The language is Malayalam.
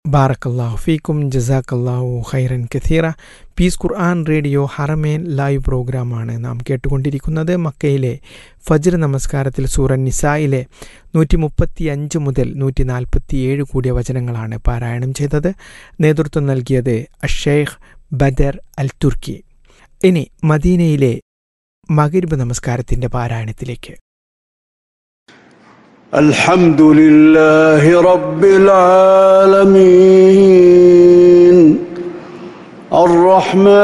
ബാറക്കല്ലാഹു ഫീക്കും ജസാക്കല്ലാഹു ഖൈറൻ കഥീറ പീസ് ഖുർആൻ റേഡിയോ ഹറമേൻ ലൈവ് പ്രോഗ്രാമാണ് നാം കേട്ടുകൊണ്ടിരിക്കുന്നത് മക്കയിലെ ഫജ്ർ നമസ്കാരത്തിൽ സൂറൻ നിസായിലെ നൂറ്റി മുപ്പത്തി അഞ്ച് മുതൽ നൂറ്റി നാൽപ്പത്തി ഏഴ് കൂടിയ വചനങ്ങളാണ് പാരായണം ചെയ്തത് നേതൃത്വം നൽകിയത് അഷേഖ് ബദർ അൽ തുർക്കി ഇനി മദീനയിലെ മകരിബ് നമസ്കാരത്തിന്റെ പാരായണത്തിലേക്ക് الحمد لله رب العالمين الرحمن